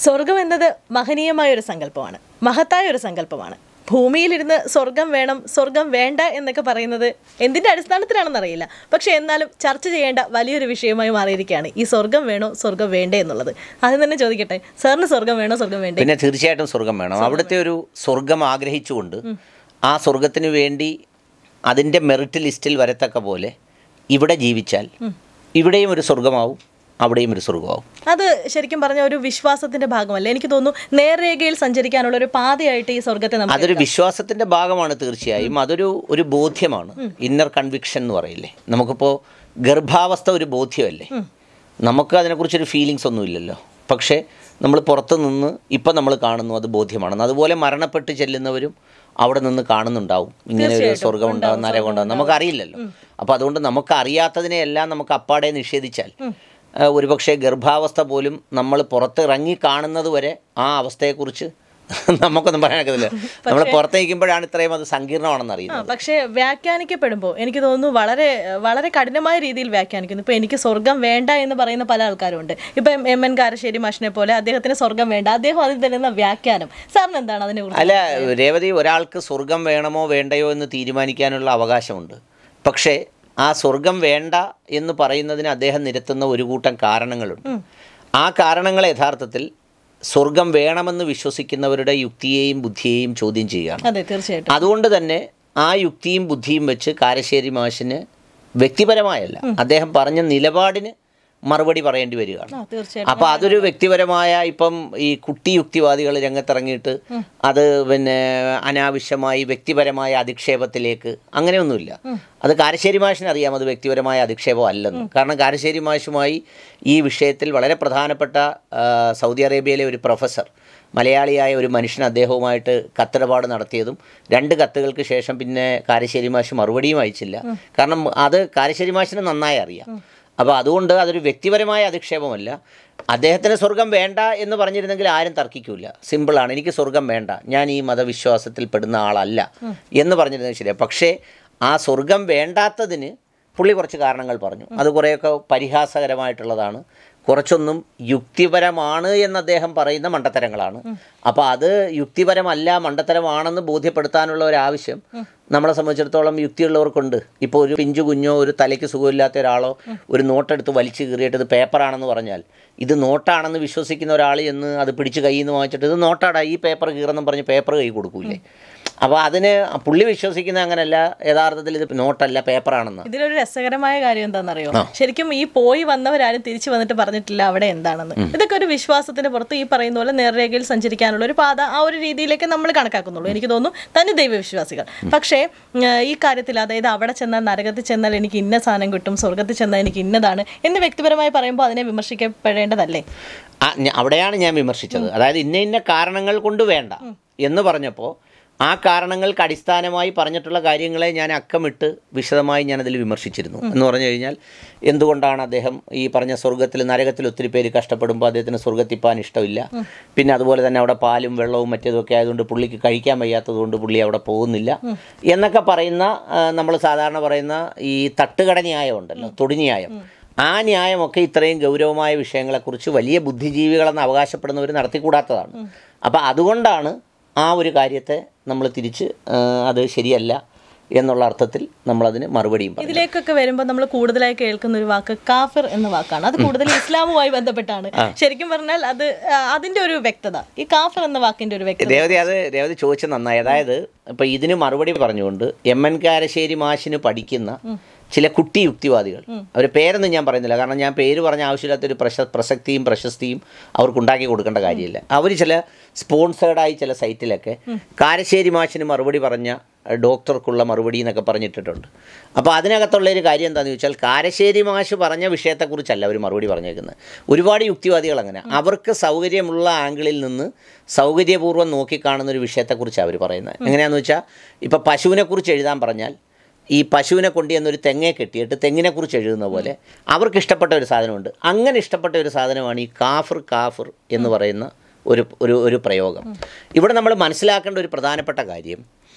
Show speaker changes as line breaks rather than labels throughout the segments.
സ്വർഗം എന്നത് മഹനീയമായ ഒരു സങ്കല്പമാണ് മഹത്തായ ഒരു സങ്കല്പമാണ് ഭൂമിയിലിരുന്ന് സ്വർഗം വേണം സ്വർഗം വേണ്ട എന്നൊക്കെ പറയുന്നത് എന്തിന്റെ അടിസ്ഥാനത്തിലാണെന്ന് അറിയില്ല പക്ഷെ എന്നാലും ചർച്ച ചെയ്യേണ്ട വലിയൊരു വിഷയമായി മാറിയിരിക്കുകയാണ് ഈ സ്വർഗം വേണോ സ്വർഗം വേണ്ടേ എന്നുള്ളത് ആദ്യം തന്നെ ചോദിക്കട്ടെ സാറിന് സ്വർഗം വേണോ സ്വർഗം വേണ്ടേ
പിന്നെ തീർച്ചയായിട്ടും സ്വർഗം വേണം അവിടുത്തെ ഒരു സ്വർഗം ആഗ്രഹിച്ചുകൊണ്ട് ആ സ്വർഗത്തിന് വേണ്ടി അതിൻ്റെ മെറിറ്റ് ലിസ്റ്റിൽ വരത്തക്ക പോലെ ഇവിടെ ജീവിച്ചാൽ ഇവിടെയും ഒരു സ്വർഗമാവും അവിടെയും ഒരു സ്വർഗമാവും
അത് ശരിക്കും പറഞ്ഞ ഒരു വിശ്വാസത്തിന്റെ ഭാഗമല്ല എനിക്ക് തോന്നുന്നു നേർരേഖയിൽ സഞ്ചരിക്കാനുള്ള ഒരു പാതയായിട്ട് ഈ സ്വർഗത്തെ നമുക്ക്
അതൊരു വിശ്വാസത്തിന്റെ ഭാഗമാണ് തീർച്ചയായും അതൊരു ഒരു ബോധ്യമാണ് ഇന്നർ കൺവിക്ഷൻ എന്ന് പറയില്ലേ നമുക്കിപ്പോൾ ഗർഭാവസ്ഥ ഒരു ബോധ്യമല്ലേ നമുക്ക് അതിനെക്കുറിച്ചൊരു ഫീലിങ്സ് ഒന്നുമില്ലല്ലോ പക്ഷേ നമ്മൾ പുറത്ത് നിന്ന് ഇപ്പം നമ്മൾ കാണുന്നു അത് ബോധ്യമാണെന്ന് അതുപോലെ മരണപ്പെട്ട് ചെല്ലുന്നവരും അവിടെ നിന്ന് കാണുന്നുണ്ടാവും ഇങ്ങനെ ഒരു സ്വർഗം ഉണ്ടാവും നരകം ഉണ്ടാവും നമുക്കറിയില്ലല്ലോ അപ്പോൾ അതുകൊണ്ട് നമുക്ക് അറിയാത്തതിനെയെല്ലാം നമുക്ക് അപ്പാടെ നിഷേധിച്ചാൽ ആ, ഒരുപക്ഷെ ഗർഭാവസ്ഥ പോലും നമ്മൾ പുറത്തിറങ്ങി കാണുന്നത് വരെ ആ അവസ്ഥയെക്കുറിച്ച് നമുക്കൊന്നും പറയാനൊക്കത്തില്ല നമ്മൾ പുറത്തേക്കുമ്പോഴാണ് ഇത്രയും അത് സങ്കീർണമാണെന്ന്
ആ
അറിയുന്നത്
പക്ഷേ വ്യാഖ്യാനിക്കപ്പെടുമ്പോൾ എനിക്ക് തോന്നുന്നു വളരെ വളരെ കഠിനമായ രീതിയിൽ വ്യാഖ്യാനിക്കുന്നു ഇപ്പൊ എനിക്ക് സ്വർഗം വേണ്ട എന്ന് പറയുന്ന പല ആൾക്കാരുണ്ട് ഇപ്പൊ എം- എം എൻ കാരശ്ശേരി മാഷിനെ പോലെ അദ്ദേഹത്തിന് സ്വർഗം വേണ്ട അദ്ദേഹം അതിൽ തരുന്ന വ്യാഖ്യാനം സാറിന് എന്താണ് അതിനെ കുറിച്ച്
അല്ല രേവതി ഒരാൾക്ക് സ്വർഗം വേണമോ വേണ്ടയോ എന്ന് തീരുമാനിക്കാനുള്ള അവകാശമുണ്ട് പക്ഷേ ആ സ്വർഗം വേണ്ട എന്ന് പറയുന്നതിന് അദ്ദേഹം നിരത്തുന്ന ഒരു കൂട്ടം കാരണങ്ങളുണ്ട് ആ കാരണങ്ങൾ യഥാർത്ഥത്തിൽ സ്വർഗം വേണമെന്ന് വിശ്വസിക്കുന്നവരുടെ യുക്തിയെയും ബുദ്ധിയെയും ചോദ്യം ചെയ്യുകയാണ്
അതെ തീർച്ചയായിട്ടും
അതുകൊണ്ട് തന്നെ ആ യുക്തിയും ബുദ്ധിയും വെച്ച് കാരശ്ശേരി മാഷിന് വ്യക്തിപരമായല്ല അദ്ദേഹം പറഞ്ഞ നിലപാടിന് മറുപടി പറയേണ്ടി വരികയാണ്
ആ തീർച്ചയായിട്ടും
അപ്പൊ അതൊരു വ്യക്തിപരമായ ഇപ്പം ഈ കുട്ടി യുക്തിവാദികൾ രംഗത്തിറങ്ങിയിട്ട് അത് പിന്നെ അനാവശ്യമായി വ്യക്തിപരമായ അധിക്ഷേപത്തിലേക്ക് അങ്ങനെയൊന്നുമില്ല അത് കാരശ്ശേരി മാഷിന് അറിയാം അത് വ്യക്തിപരമായ അധിക്ഷേപം അല്ലെന്ന് കാരണം കാരശ്ശേരി മാഷുമായി ഈ വിഷയത്തിൽ വളരെ പ്രധാനപ്പെട്ട ആ, സൗദി അറേബ്യയിലെ ഒരു പ്രൊഫസർ മലയാളിയായ ഒരു മനുഷ്യൻ അദ്ദേഹവുമായിട്ട് കത്തിടപാട് നടത്തിയതും രണ്ട് കത്തുകൾക്ക് ശേഷം പിന്നെ കാരശ്ശേരി മാഷ് മറുപടിയും അയച്ചില്ല കാരണം അത് കാരശ്ശേരി മാഷിന് നന്നായി അറിയാം അപ്പോൾ അതുകൊണ്ട് അതൊരു വ്യക്തിപരമായ അധിക്ഷേപമല്ല അദ്ദേഹത്തിന് സ്വർഗം വേണ്ട എന്ന് പറഞ്ഞിരുന്നെങ്കിൽ ആരും തർക്കിക്കൂല സിമ്പിളാണ് എനിക്ക് സ്വർഗം വേണ്ട ഞാൻ ഈ മതവിശ്വാസത്തിൽ പെടുന്ന ആളല്ല എന്ന് പറഞ്ഞിരുന്നത് ശരിയാണ് പക്ഷേ ആ സ്വർഗം വേണ്ടാത്തതിന് പുള്ളി കുറച്ച് കാരണങ്ങൾ പറഞ്ഞു അത് കുറേയൊക്കെ പരിഹാസകരമായിട്ടുള്ളതാണ് കുറച്ചൊന്നും യുക്തിപരമാണ് എന്ന് അദ്ദേഹം പറയുന്ന മണ്ടത്തരങ്ങളാണ് അപ്പോൾ അത് യുക്തിപരമല്ല മണ്ടത്തരമാണെന്ന് ബോധ്യപ്പെടുത്താനുള്ള ഒരു ആവശ്യം നമ്മളെ സംബന്ധിച്ചിടത്തോളം യുക്തിയുള്ളവർക്കുണ്ട് ഇപ്പോൾ ഒരു പിഞ്ചു കുഞ്ഞോ ഒരു തലയ്ക്ക് സുഖമില്ലാത്ത ഒരാളോ ഒരു നോട്ടെടുത്ത് വലിച്ചു കീറിയിട്ട് ഇത് പേപ്പറാണെന്ന് പറഞ്ഞാൽ ഇത് നോട്ടാണെന്ന് വിശ്വസിക്കുന്ന ഒരാൾ എന്ന് അത് പിടിച്ച് കയ്യിൽ നിന്ന് വാങ്ങിച്ചിട്ട് ഇത് നോട്ടാടാ ഈ പേപ്പർ കീറെന്നും പറഞ്ഞ് പേപ്പർ കൈ കൊടുക്കൂലേ അപ്പോൾ അതിന് പുള്ളി വിശ്വസിക്കുന്ന അങ്ങനെയല്ല യഥാർത്ഥത്തിൽ ഇത് നോട്ടല്ല പേപ്പറാണെന്ന്
ഇതിലൊരു രസകരമായ കാര്യം എന്താണെന്നറിയോ ശരിക്കും ഈ പോയി വന്നവരാരും തിരിച്ചു വന്നിട്ട് പറഞ്ഞിട്ടില്ല അവിടെ എന്താണെന്ന് ഇതൊക്കെ ഒരു വിശ്വാസത്തിന്റെ പുറത്ത് ഈ പറയുന്ന പോലെ നേർരേഖയിൽ സഞ്ചരിക്കാനുള്ള ഒരു പാത ആ ഒരു രീതിയിലേക്ക് നമ്മൾ കണക്കാക്കുന്നുള്ളൂ എനിക്ക് തോന്നുന്നു തന്നെ ദൈവവിശ്വാസികൾ പക്ഷേ ഉം, ഈ കാര്യത്തിൽ അതായത് അവിടെ ചെന്നാൽ നരകത്തിൽ ചെന്നാൽ എനിക്ക് ഇന്ന സാധനം കിട്ടും സ്വർഗത്തിൽ ചെന്നാൽ എനിക്ക് ഇന്നതാണ് എന്ന് വ്യക്തിപരമായി പറയുമ്പോൾ അതിനെ വിമർശിക്കപ്പെടേണ്ടതല്ലേ
ആ, ഞ- അവിടെയാണ് ഞാൻ വിമർശിച്ചത് അതായത് ഇന്ന ഇന്ന കാരണങ്ങൾ കൊണ്ട് വേണ്ട എന്ന് പറഞ്ഞപ്പോൾ ആ കാരണങ്ങൾക്ക് അടിസ്ഥാനമായി പറഞ്ഞിട്ടുള്ള കാര്യങ്ങളെ ഞാൻ അക്കമിട്ട് വിശദമായി ഞാനതിൽ വിമർശിച്ചിരുന്നു എന്ന് പറഞ്ഞു കഴിഞ്ഞാൽ എന്തുകൊണ്ടാണ് അദ്ദേഹം ഈ പറഞ്ഞ സ്വർഗത്തിൽ നരകത്തിൽ ഒത്തിരി പേര് കഷ്ടപ്പെടുമ്പോൾ അദ്ദേഹത്തിന് സ്വർഗത്തിപ്പാൻ ഇഷ്ടമില്ല പിന്നെ അതുപോലെ തന്നെ അവിടെ പാലും വെള്ളവും മറ്റേതൊക്കെ ആയതുകൊണ്ട് പുള്ളിക്ക് കഴിക്കാൻ വയ്യാത്തതുകൊണ്ട് പുള്ളി അവിടെ പോകുന്നില്ല എന്നൊക്കെ പറയുന്ന നമ്മൾ സാധാരണ പറയുന്ന ഈ തട്ടുകട ന്യായം ഉണ്ടല്ലോ തൊടി ന്യായം ആ ന്യായമൊക്കെ ഇത്രയും ഗൗരവമായ വിഷയങ്ങളെക്കുറിച്ച് വലിയ ബുദ്ധിജീവികളെന്ന് അവകാശപ്പെടുന്നവർ നടത്തിക്കൂടാത്തതാണ് അപ്പോൾ അതുകൊണ്ടാണ് ആ ഒരു കാര്യത്തെ നമ്മൾ തിരിച്ച് ആ, അത് ശരിയല്ല എന്നുള്ള അർത്ഥത്തിൽ നമ്മളതിന് മറുപടിയും പറയും
ഇതിലേക്കൊക്കെ വരുമ്പോൾ നമ്മൾ കൂടുതലായി കേൾക്കുന്ന ഒരു വാക്ക് കാഫിർ എന്ന വാക്കാണ് അത് കൂടുതൽ ഇസ്ലാമുമായി ബന്ധപ്പെട്ടാണ് ശരിക്കും പറഞ്ഞാൽ അത് ആ, അതിന്റെ ഒരു വ്യക്തത ഈ കാഫിർ എന്ന വാക്കിന്റെ ഒരു വ്യക്തത
രേവതി അത് രേവതി ചോദിച്ചത് നന്നായി അതായത് ഇപ്പം ഇതിന് മറുപടി പറഞ്ഞുകൊണ്ട് എം എൻ കാരശ്ശേരി മാഷിന് പഠിക്കുന്ന ചില കുട്ടി യുക്തിവാദികൾ അവരുടെ പേരൊന്നും ഞാൻ പറയുന്നില്ല കാരണം ഞാൻ പേര് പറഞ്ഞ ആവശ്യമില്ലാത്തൊരു പ്രശ പ്രസക്തിയും പ്രശസ്തിയും അവർക്ക് ഉണ്ടാക്കി കൊടുക്കേണ്ട കാര്യമില്ല അവർ ചില സ്പോൺസേർഡായി ചില സൈറ്റിലൊക്കെ കാരശ്ശേരി മാഷിന് മറുപടി പറഞ്ഞ അഹ് ഡോക്ടർക്കുള്ള മറുപടി എന്നൊക്കെ പറഞ്ഞിട്ടിട്ടുണ്ട് അപ്പോൾ അതിനകത്തുള്ള ഒരു കാര്യം എന്താണെന്ന് ചോദിച്ചാൽ കാരശ്ശേരി മാഷ് പറഞ്ഞ വിഷയത്തെക്കുറിച്ചല്ല അവർ മറുപടി പറഞ്ഞേക്കുന്നത് ഒരുപാട് യുക്തിവാദികൾ അങ്ങനെ അവർക്ക് സൗകര്യമുള്ള ആംഗിളിൽ നിന്ന് സൗകര്യപൂർവ്വം നോക്കിക്കാണുന്ന ഒരു വിഷയത്തെക്കുറിച്ചാണ് അവർ പറയുന്നത് എങ്ങനെയാണെന്ന് വെച്ചാൽ ഇപ്പോൾ പശുവിനെക്കുറിച്ച് എഴുതാൻ പറഞ്ഞാൽ ഈ പശുവിനെ കൊണ്ട് എന്നൊരു തെങ്ങെ കെട്ടിയിട്ട് തെങ്ങിനെക്കുറിച്ച് എഴുതുന്ന പോലെ അവർക്ക് ഇഷ്ടപ്പെട്ട ഒരു സാധനമുണ്ട് അങ്ങനെ ഇഷ്ടപ്പെട്ട ഒരു സാധനമാണ് ഈ കാഫർ കാഫർ എന്ന് പറയുന്ന ഒരു ഒരു ഒരു പ്രയോഗം ഇവിടെ നമ്മൾ മനസ്സിലാക്കേണ്ട ഒരു പ്രധാനപ്പെട്ട കാര്യം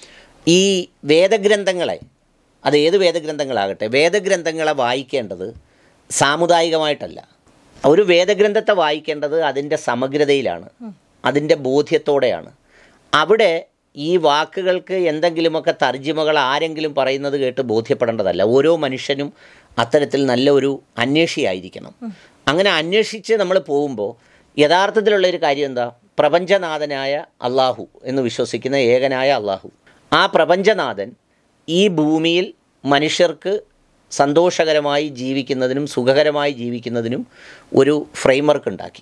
ഈ വേദഗ്രന്ഥങ്ങളെ അത് ഏത് വേദഗ്രന്ഥങ്ങളാകട്ടെ വേദഗ്രന്ഥങ്ങളെ വായിക്കേണ്ടത് സാമുദായികമായിട്ടല്ല ഒരു വേദഗ്രന്ഥത്തെ വായിക്കേണ്ടത് അതിൻ്റെ സമഗ്രതയിലാണ് അതിൻ്റെ ബോധ്യത്തോടെയാണ് അവിടെ ഈ വാക്കുകൾക്ക് എന്തെങ്കിലുമൊക്കെ തർജിമകൾ ആരെങ്കിലും പറയുന്നത് കേട്ട് ബോധ്യപ്പെടേണ്ടതല്ല ഓരോ മനുഷ്യനും അത്തരത്തിൽ നല്ല ഒരു അന്വേഷിയായിരിക്കണം അങ്ങനെ അന്വേഷിച്ച് നമ്മൾ പോകുമ്പോൾ യഥാർത്ഥത്തിലുള്ള ഒരു കാര്യം എന്താ പ്രപഞ്ചനാഥനായ അള്ളാഹു എന്ന് വിശ്വസിക്കുന്ന ഏകനായ അള്ളാഹു ആ പ്രപഞ്ചനാഥൻ ഈ ഭൂമിയിൽ മനുഷ്യർക്ക് സന്തോഷകരമായി ജീവിക്കുന്നതിനും സുഖകരമായി ജീവിക്കുന്നതിനും ഒരു ഫ്രെയിംവർക്ക് ഉണ്ടാക്കി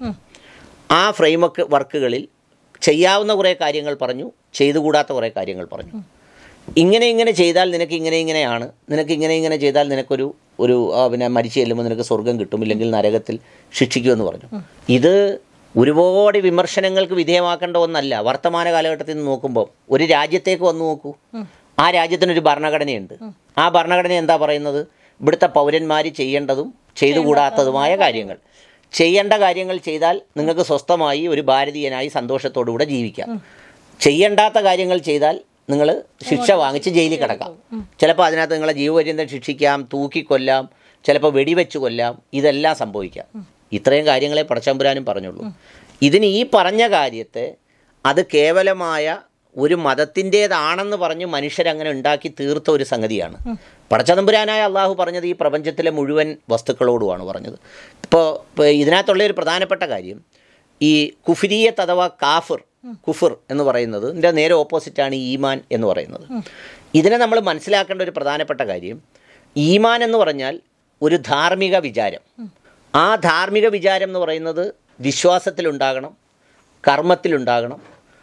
ആ ഫ്രെയിംവർക്ക് വർക്കുകളിൽ ചെയ്യാവുന്ന കുറേ കാര്യങ്ങൾ പറഞ്ഞു ചെയ്തുകൂടാത്ത കുറേ കാര്യങ്ങൾ പറഞ്ഞു ഇങ്ങനെ ഇങ്ങനെ ചെയ്താൽ നിനക്ക് ഇങ്ങനെ ഇങ്ങനെയാണ് നിനക്ക് ഇങ്ങനെ ഇങ്ങനെ ചെയ്താൽ നിനക്കൊരു ഒരു ആ, പിന്നെ മരിച്ചു ചെല്ലുമ്പോൾ നിനക്ക് സ്വർഗം കിട്ടും ഇല്ലെങ്കിൽ നരകത്തിൽ ശിക്ഷിക്കുമെന്ന് പറഞ്ഞു ഇത് ഒരുപാട് വിമർശനങ്ങൾക്ക് വിധേയമാക്കേണ്ട ഒന്നല്ല വർത്തമാന കാലഘട്ടത്തിൽ നിന്ന് നോക്കുമ്പോൾ ഒരു രാജ്യത്തേക്ക് വന്നു നോക്കൂ ആ രാജ്യത്തിനൊരു ഭരണഘടനയുണ്ട് ആ ഭരണഘടന എന്താ പറയുന്നത് ഇവിടുത്തെ പൗരന്മാർ ചെയ്യേണ്ടതും ചെയ്തുകൂടാത്തതുമായ കാര്യങ്ങൾ ചെയ്യേണ്ട കാര്യങ്ങൾ ചെയ്താൽ നിങ്ങൾക്ക് സ്വസ്ഥമായി ഒരു ഭാരതീയനായി സന്തോഷത്തോടുകൂടെ ജീവിക്കാം ചെയ്യേണ്ടാത്ത കാര്യങ്ങൾ ചെയ്താൽ നിങ്ങൾ ശിക്ഷ വാങ്ങിച്ച് ജയിലിൽ കിടക്കാം ചിലപ്പോൾ അതിനകത്ത് നിങ്ങളെ ജീവപര്യന്തം ശിക്ഷിക്കാം തൂക്കിക്കൊല്ലാം ചിലപ്പോൾ വെടിവെച്ച് കൊല്ലാം ഇതെല്ലാം സംഭവിക്കാം ഇത്രയും കാര്യങ്ങളെ പടച്ചമ്പുരാനും പറഞ്ഞുള്ളൂ ഇതിന് ഈ പറഞ്ഞ കാര്യത്തെ അത് കേവലമായ ഒരു മതത്തിൻ്റേതാണെന്ന് പറഞ്ഞ് മനുഷ്യരങ്ങനെ ഉണ്ടാക്കി തീർത്ത ഒരു സംഗതിയാണ് പടച്ചതമ്പുരാനായ അള്ളാഹു പറഞ്ഞത് ഈ പ്രപഞ്ചത്തിലെ മുഴുവൻ വസ്തുക്കളോടുമാണ് പറഞ്ഞത് ഇപ്പോൾ ഇപ്പോൾ ഇതിനകത്തുള്ള ഒരു പ്രധാനപ്പെട്ട കാര്യം ഈ കുഫിരിയത്ത് അഥവാ കാഫിർ കുഫിർ എന്ന് പറയുന്നത് ഇതിൻ്റെ നേരെ ഓപ്പോസിറ്റാണ് ഈമാൻ എന്ന് പറയുന്നത് ഇതിനെ നമ്മൾ മനസ്സിലാക്കേണ്ട ഒരു പ്രധാനപ്പെട്ട കാര്യം ഈമാൻ എന്ന് പറഞ്ഞാൽ ഒരു ധാർമ്മിക വിചാരം ആ ധാർമ്മിക വിചാരം എന്ന് പറയുന്നത് വിശ്വാസത്തിലുണ്ടാകണം കർമ്മത്തിലുണ്ടാകണം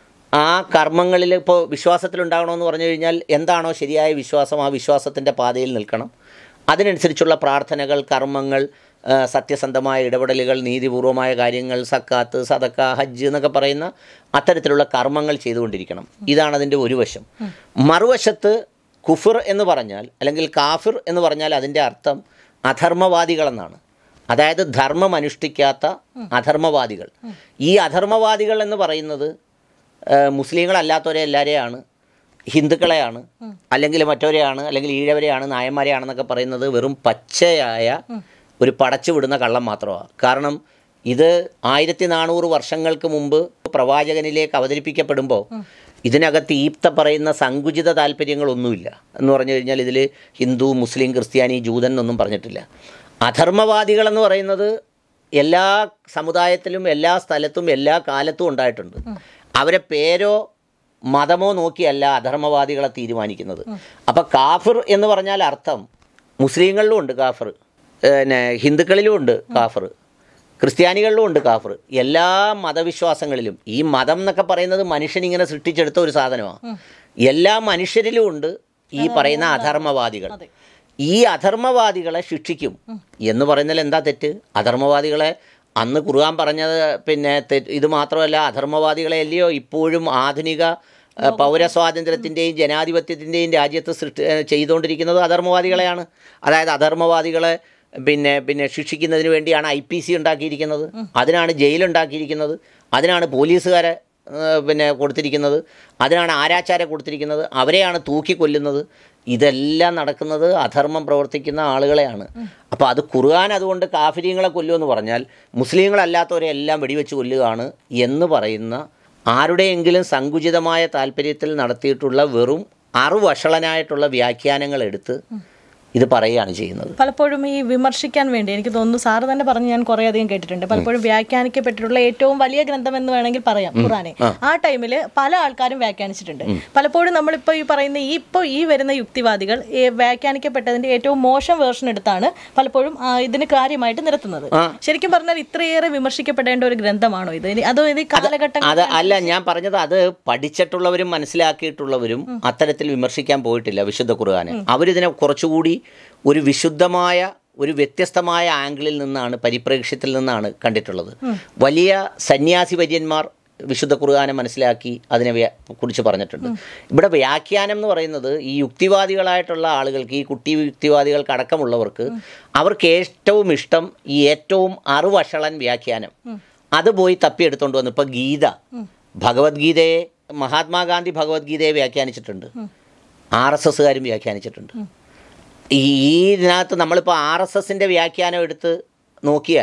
ആ കർമ്മങ്ങളിൽ ഇപ്പോൾ വിശ്വാസത്തിലുണ്ടാകണമെന്ന് പറഞ്ഞു കഴിഞ്ഞാൽ എന്താണോ ശരിയായ വിശ്വാസം ആ വിശ്വാസത്തിൻ്റെ പാതയിൽ നിൽക്കണം അതിനനുസരിച്ചുള്ള പ്രാർത്ഥനകൾ കർമ്മങ്ങൾ ആ, സത്യസന്ധമായ ഇടപെടലുകൾ നീതിപൂർവമായ കാര്യങ്ങൾ സക്കാത്ത് സദക്ക ഹജ്ജ് എന്നൊക്കെ പറയുന്ന അത്തരത്തിലുള്ള കർമ്മങ്ങൾ ചെയ്തുകൊണ്ടിരിക്കണം ഇതാണ് അതിൻ്റെ ഒരു വശം മറുവശത്ത് കുഫിർ എന്ന് പറഞ്ഞാൽ അല്ലെങ്കിൽ കാഫിർ എന്ന് പറഞ്ഞാൽ അതിൻ്റെ അർത്ഥം അധർമ്മവാദികളെന്നാണ് അതായത് ധർമ്മം അനുഷ്ഠിക്കാത്ത അധർമ്മവാദികൾ ഈ അധർമ്മവാദികൾ എന്ന് പറയുന്നത് ആ, മുസ്ലിങ്ങളല്ലാത്തവരെ എല്ലാവരെയാണ് ഹിന്ദുക്കളെയാണ് അല്ലെങ്കിൽ മറ്റവരെയാണ് അല്ലെങ്കിൽ ഈഴവരെയാണ് നായന്മാരെയാണെന്നൊക്കെ പറയുന്നത് വെറും പച്ചയായ ഒരു പടച്ചു വിടുന്ന കള്ളം മാത്രമാണ് കാരണം ഇത് ആയിരത്തി നാനൂറ് വർഷങ്ങൾക്ക് മുമ്പ് പ്രവാചകനിലേക്ക് അവതരിപ്പിക്കപ്പെടുമ്പോൾ ഇതിനകത്ത് ഈപ്ത പറയുന്ന സങ്കുചിത താല്പര്യങ്ങളൊന്നുമില്ല എന്ന് പറഞ്ഞു കഴിഞ്ഞാൽ ഇതിൽ ഹിന്ദു മുസ്ലിം ക്രിസ്ത്യാനി ജൂതൻ എന്നൊന്നും പറഞ്ഞിട്ടില്ല അധർമ്മവാദികൾ എന്ന് പറയുന്നത് എല്ലാ സമുദായത്തിലും എല്ലാ സ്ഥലത്തും എല്ലാ കാലത്തും ഉണ്ടായിട്ടുണ്ട് അവരെ പേരോ മതമോ നോക്കിയല്ല അധർമ്മവാദികളെ തീരുമാനിക്കുന്നത് അപ്പം കാഫിർ എന്ന് പറഞ്ഞാൽ അർത്ഥം മുസ്ലിങ്ങളിലും ഉണ്ട് കാഫിർ പിന്നെ ഹിന്ദുക്കളിലും ഉണ്ട് കാഫിർ ക്രിസ്ത്യാനികളിലും ഉണ്ട് കാഫിർ എല്ലാ മതവിശ്വാസങ്ങളിലും ഈ മതം എന്നൊക്കെ പറയുന്നത് മനുഷ്യൻ ഇങ്ങനെ സൃഷ്ടിച്ചെടുത്ത ഒരു സാധനമാണ് എല്ലാ മനുഷ്യരിലും ഉണ്ട് ഈ പറയുന്ന അധർമ്മവാദികൾ ഈ അധർമ്മവാദികളെ ശിക്ഷിക്കും എന്ന് പറയുന്നതിൽ എന്താ തെറ്റ് അധർമ്മവാദികളെ അന്ന് ഖുർആൻ പറഞ്ഞത് പിന്നെ തെ- ഇത് മാത്രമല്ല അധർമ്മവാദികളെ അല്ലയോ ഇപ്പോഴും ആധുനിക ആ, പൗരസ്വാതന്ത്ര്യത്തിൻ്റെയും ജനാധിപത്യത്തിൻ്റെയും രാജ്യത്ത് സൃഷ്ടി ഏ, ചെയ്തുകൊണ്ടിരിക്കുന്നത് അധർമ്മവാദികളെയാണ് അതായത് അധർമ്മവാദികളെ പിന്നെ പിന്നെ ശിക്ഷിക്കുന്നതിന് വേണ്ടിയാണ് ഐ പി സി ഉണ്ടാക്കിയിരിക്കുന്നത് അതിനാണ് ജയിലുണ്ടാക്കിയിരിക്കുന്നത് അതിനാണ് പോലീസുകാരെ ഏ, പിന്നെ കൊടുത്തിരിക്കുന്നത് അതിനാണ് ആരാച്ചാരെ കൊടുത്തിരിക്കുന്നത് അവരെയാണ് തൂക്കിക്കൊല്ലുന്നത് ഇതെല്ലാം നടക്കുന്നത് അധർമ്മം പ്രവർത്തിക്കുന്ന ആളുകളെയാണ് അപ്പോൾ അത് ഖുർആൻ അതുകൊണ്ട് കാഫിര്യങ്ങളെ കൊല്ലുമെന്ന് പറഞ്ഞാൽ മുസ്ലിങ്ങളല്ലാത്തവരെ എല്ലാം വെടിവെച്ച് കൊല്ലുകയാണ് എന്ന് പറയുന്ന ആരുടെയെങ്കിലും സങ്കുചിതമായ താല്പര്യത്തിൽ നടത്തിയിട്ടുള്ള വെറും അറുവഷളനായിട്ടുള്ള വ്യാഖ്യാനങ്ങൾ എടുത്ത് ഇത് പറയുകയാണ് ചെയ്യുന്നത്
പലപ്പോഴും ഈ വിമർശിക്കാൻ വേണ്ടി എനിക്ക് തോന്നുന്നു സാറ് തന്നെ പറഞ്ഞ് ഞാൻ കുറേ അധികം കേട്ടിട്ടുണ്ട് പലപ്പോഴും വ്യാഖ്യാനിക്കപ്പെട്ടിട്ടുള്ള ഏറ്റവും വലിയ ഗ്രന്ഥം എന്ന് വേണമെങ്കിൽ പറയാം ഖുറാനെ ആ ടൈമിൽ പല ആൾക്കാരും വ്യാഖ്യാനിച്ചിട്ടുണ്ട് പലപ്പോഴും നമ്മളിപ്പോൾ ഈ പറയുന്ന ഈ ഇപ്പോൾ ഈ വരുന്ന യുക്തിവാദികൾ ഈ വ്യാഖ്യാനിക്കപ്പെട്ടതിന്റെ ഏറ്റവും മോശം വേർഷൻ എടുത്താണ് പലപ്പോഴും ആ, ഇതിന് കാര്യമായിട്ട് നിരത്തുന്നത് ശരിക്കും പറഞ്ഞാൽ ഇത്രയേറെ വിമർശിക്കപ്പെടേണ്ട ഒരു ഗ്രന്ഥമാണോ ഇത് ഇനി- അതോ ഇത് ഈ കാലഘട്ടം
അത് അല്ല ഞാൻ പറഞ്ഞത് അത് പഠിച്ചിട്ടുള്ളവരും മനസ്സിലാക്കിയിട്ടുള്ളവരും അത്തരത്തിൽ വിമർശിക്കാൻ പോയിട്ടില്ല വിശുദ്ധ ഖുർആനെ അവരിതിനെ കുറച്ചുകൂടി ഒരു വിശുദ്ധമായ ഒരു വ്യത്യസ്തമായ ആംഗിളിൽ നിന്നാണ് പരിപ്രേക്ഷ്യത്തിൽ നിന്നാണ് കണ്ടിട്ടുള്ളത് വലിയ സന്യാസി വര്യന്മാർ വിശുദ്ധ ഖുർആനെ മനസ്സിലാക്കി അതിനെ വ്യ- കുറിച്ച് പറഞ്ഞിട്ടുണ്ട് ഇവിടെ വ്യാഖ്യാനം എന്ന് പറയുന്നത് ഈ യുക്തിവാദികളായിട്ടുള്ള ആളുകൾക്ക് ഈ കുട്ടി യുക്തിവാദികൾക്ക് അടക്കമുള്ളവർക്ക് അവർക്ക് ഏറ്റവും ഇഷ്ടം ഈ ഏറ്റവും അറുവഷളൻ വ്യാഖ്യാനം അത് പോയി തപ്പിയെടുത്തോണ്ട് വന്നു ഇപ്പൊ ഗീത ഭഗവത്ഗീതയെ മഹാത്മാഗാന്ധി ഭഗവത്ഗീതയെ വ്യാഖ്യാനിച്ചിട്ടുണ്ട് ആർ എസ് എസ്സുകാരും വ്യാഖ്യാനിച്ചിട്ടുണ്ട് ഈ ഈ ഇതിനകത്ത് നമ്മളിപ്പോൾ ആർ എസ് എസിൻ്റെ വ്യാഖ്യാനം എടുത്ത് നോക്കിയാൽ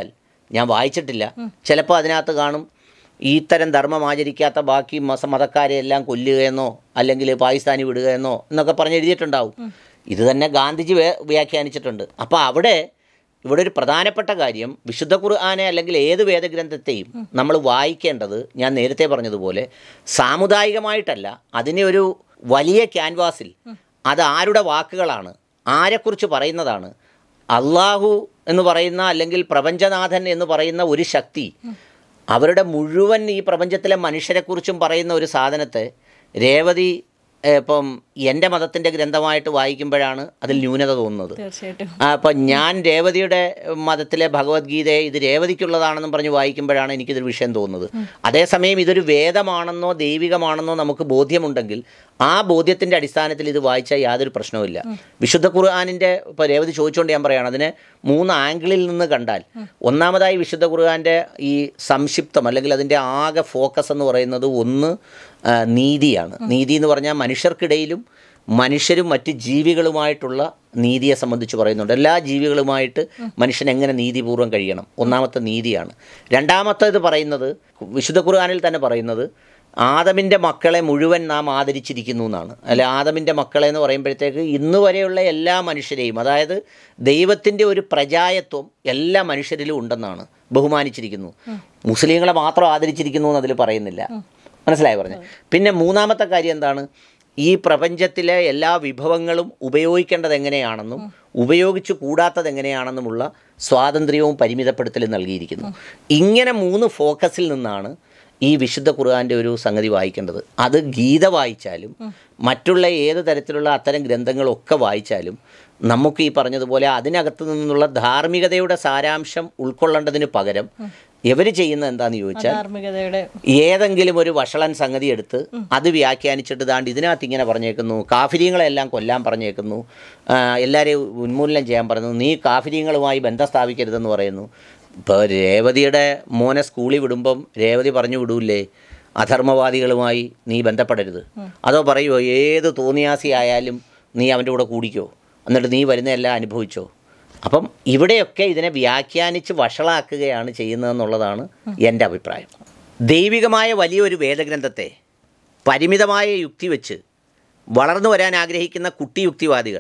ഞാൻ വായിച്ചിട്ടില്ല ചിലപ്പോൾ അതിനകത്ത് കാണും ഈ തരം ധർമ്മം ആചരിക്കാത്ത ബാക്കി മസ മതക്കാരെ എല്ലാം കൊല്ലുകയെന്നോ അല്ലെങ്കിൽ പാകിസ്ഥാനി വിടുകയെന്നോ എന്നൊക്കെ പറഞ്ഞ് എഴുതിയിട്ടുണ്ടാവും ഇത് തന്നെ ഗാന്ധിജി വ്യ- വ്യാഖ്യാനിച്ചിട്ടുണ്ട് അപ്പോൾ അവിടെ ഇവിടെ ഒരു പ്രധാനപ്പെട്ട കാര്യം വിശുദ്ധ ഖുർആനെ അല്ലെങ്കിൽ ഏത് വേദഗ്രന്ഥത്തെയും നമ്മൾ വായിക്കേണ്ടത് ഞാൻ നേരത്തെ പറഞ്ഞതുപോലെ സാമുദായികമായിട്ടല്ല അതിനെ ഒരു വലിയ ക്യാൻവാസിൽ അത് ആരുടെ വാക്കുകളാണ് ആരെക്കുറിച്ച് പറയുന്നതാണ് അള്ളാഹു എന്ന് പറയുന്ന അല്ലെങ്കിൽ പ്രപഞ്ചനാഥൻ എന്ന് പറയുന്ന ഒരു ശക്തി അവരുടെ മുഴുവൻ ഈ പ്രപഞ്ചത്തിലെ മനുഷ്യരെക്കുറിച്ചും പറയുന്ന ഒരു സാധനത്തെ രേവതി ഏഹ്, ഇപ്പം എൻ്റെ മതത്തിൻ്റെ ഗ്രന്ഥമായിട്ട് വായിക്കുമ്പോഴാണ് അതിൽ ന്യൂനത തോന്നുന്നത്
തീർച്ചയായിട്ടും
ആ, അപ്പം ഞാൻ രേവതിയുടെ മതത്തിലെ ഭഗവത്ഗീതയെ ഇത് രേവതിക്കുള്ളതാണെന്നും പറഞ്ഞ് വായിക്കുമ്പോഴാണ് എനിക്കിതൊരു വിഷയം തോന്നുന്നത് അതേസമയം ഇതൊരു വേദമാണെന്നോ ദൈവികമാണെന്നോ നമുക്ക് ബോധ്യമുണ്ടെങ്കിൽ ആ ബോധ്യത്തിൻ്റെ അടിസ്ഥാനത്തിൽ ഇത് വായിച്ചാൽ യാതൊരു പ്രശ്നവുമില്ല വിശുദ്ധ ഖുർആാനിൻ്റെ ഇപ്പോൾ രേവതി ചോദിച്ചുകൊണ്ട് ഞാൻ പറയുകയാണ് അതിനെ മൂന്ന് ആംഗിളിൽ നിന്ന് കണ്ടാൽ ഒന്നാമതായി വിശുദ്ധ ഖുർആാൻ്റെ ഈ സംക്ഷിപ്തം അല്ലെങ്കിൽ അതിൻ്റെ ആകെ ഫോക്കസ് എന്ന് പറയുന്നത് ഒന്ന് ആ, നീതിയാണ് നീതി എന്ന് പറഞ്ഞാൽ മനുഷ്യർക്കിടയിലും മനുഷ്യരും മറ്റ് ജീവികളുമായിട്ടുള്ള നീതിയെ സംബന്ധിച്ച് പറയുന്നുണ്ട് എല്ലാ ജീവികളുമായിട്ട് മനുഷ്യൻ എങ്ങനെ നീതിപൂർവ്വം കഴിയണം ഒന്നാമത്തെ നീതിയാണ് രണ്ടാമത്തേത് പറയുന്നത് വിശുദ്ധ ഖുർആാനിൽ തന്നെ പറയുന്നത് ആദമിൻ്റെ മക്കളെ മുഴുവൻ നാം ആദരിച്ചിരിക്കുന്നു എന്നാണ് അല്ലെ ആദമിൻ്റെ മക്കളെ എന്ന് പറയുമ്പോഴത്തേക്ക് ഇന്ന് വരെയുള്ള എല്ലാ മനുഷ്യരെയും അതായത് ദൈവത്തിൻ്റെ ഒരു പ്രജായത്വം എല്ലാ മനുഷ്യരിലും ഉണ്ടെന്നാണ് ബഹുമാനിച്ചിരിക്കുന്നു മുസ്ലിങ്ങളെ മാത്രം ആദരിച്ചിരിക്കുന്നു എന്ന് അതിൽ പറയുന്നില്ല മനസ്സിലായി പറഞ്ഞു പിന്നെ മൂന്നാമത്തെ കാര്യം എന്താണ് ഈ പ്രപഞ്ചത്തിലെ എല്ലാ വിഭവങ്ങളും ഉപയോഗിക്കേണ്ടത് എങ്ങനെയാണെന്നും ഉപയോഗിച്ചു കൂടാത്തത് എങ്ങനെയാണെന്നുമുള്ള സ്വാതന്ത്ര്യവും പരിമിതപ്പെടുത്തലും നൽകിയിരിക്കുന്നു ഇങ്ങനെ മൂന്ന് ഫോക്കസിൽ നിന്നാണ് ഈ വിശുദ്ധ ഖുർആൻ്റെ ഒരു സംഗതി വായിക്കേണ്ടത് അത് ഗീത വായിച്ചാലും മറ്റുള്ള ഏത് തരത്തിലുള്ള അത്തരം ഗ്രന്ഥങ്ങളൊക്കെ വായിച്ചാലും നമുക്ക് ഈ പറഞ്ഞതുപോലെ അതിനകത്ത് നിന്നുള്ള ധാർമ്മികതയുടെ സാരാംശം ഉൾക്കൊള്ളേണ്ടതിന് പകരം ഇവർ ചെയ്യുന്ന എന്താണെന്ന് ചോദിച്ചാൽ
ധാർമ്മികതയുടെ
ഏതെങ്കിലും ഒരു വഷളൻ സംഗതി എടുത്ത് അത് വ്യാഖ്യാനിച്ചിട്ട് ദാണ്ട് ഇതിനകത്ത് ഇങ്ങനെ പറഞ്ഞേക്കുന്നു കാഫിര്യങ്ങളെല്ലാം കൊല്ലാൻ പറഞ്ഞേക്കുന്നു ആ, എല്ലാവരെയും ഉന്മൂലനം ചെയ്യാൻ പറയുന്നു നീ കാഫിര്യങ്ങളുമായി ബന്ധം സ്ഥാപിക്കരുതെന്ന് പറയുന്നു ഇപ്പോൾ രേവതിയുടെ മോനെ സ്കൂളിൽ വിടുമ്പം രേവതി പറഞ്ഞു വിടൂല്ലേ അധർമ്മവാദികളുമായി നീ ബന്ധപ്പെടരുത് അതോ പറയുമോ ഏത് തോന്നിയാസി ആയാലും നീ അവൻ്റെ കൂടെ കൂടിക്കോ എന്നിട്ട് നീ വരുന്നതെല്ലാം അനുഭവിച്ചോ അപ്പം ഇവിടെയൊക്കെ ഇതിനെ വ്യാഖ്യാനിച്ച് വഷളാക്കുകയാണ് ചെയ്യുന്നതെന്നുള്ളതാണ് എൻ്റെ അഭിപ്രായം ദൈവികമായ വലിയൊരു വേദഗ്രന്ഥത്തെ പരിമിതമായ യുക്തി വെച്ച് വളർന്നു വരാൻ ആഗ്രഹിക്കുന്ന കുട്ടി യുക്തിവാദികൾ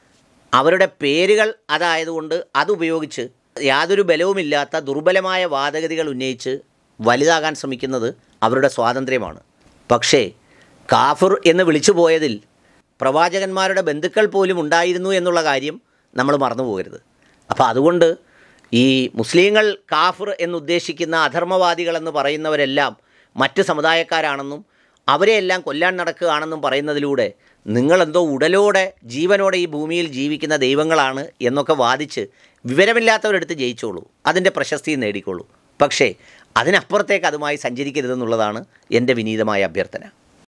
അവരുടെ പേരുകൾ അതായതുകൊണ്ട് അതുപയോഗിച്ച് യാതൊരു ബലവുമില്ലാത്ത ദുർബലമായ വാദഗതികൾ ഉന്നയിച്ച് വലുതാകാൻ ശ്രമിക്കുന്നത് അവരുടെ സ്വാതന്ത്ര്യമാണ് പക്ഷേ കാഫിർ എന്ന് വിളിച്ചു പോയതിൽ പ്രവാചകന്മാരുടെ ബന്ധുക്കൾ പോലും ഉണ്ടായിരുന്നു എന്നുള്ള കാര്യം നമ്മൾ മറന്നു പോകരുത് അപ്പോൾ അതുകൊണ്ട് ഈ മുസ്ലിങ്ങൾ കാഫിർ എന്നുദ്ദേശിക്കുന്ന അധർമ്മവാദികളെന്ന് പറയുന്നവരെല്ലാം മറ്റ് സമുദായക്കാരാണെന്നും അവരെയെല്ലാം കൊല്ലാൻ നടക്കുകയാണെന്നും പറയുന്നതിലൂടെ നിങ്ങളെന്തോ ഉടലോടെ ജീവനോടെ ഈ ഭൂമിയിൽ ജീവിക്കുന്ന ദൈവങ്ങളാണ് എന്നൊക്കെ വാദിച്ച് വിവരമില്ലാത്തവരെടുത്ത് ജയിച്ചോളൂ അതിൻ്റെ പ്രശസ്തിയും നേടിക്കോളൂ പക്ഷേ അതിനപ്പുറത്തേക്ക് അതുമായി സഞ്ചരിക്കരുതെന്നുള്ളതാണ് എൻ്റെ വിനീതമായ അഭ്യർത്ഥന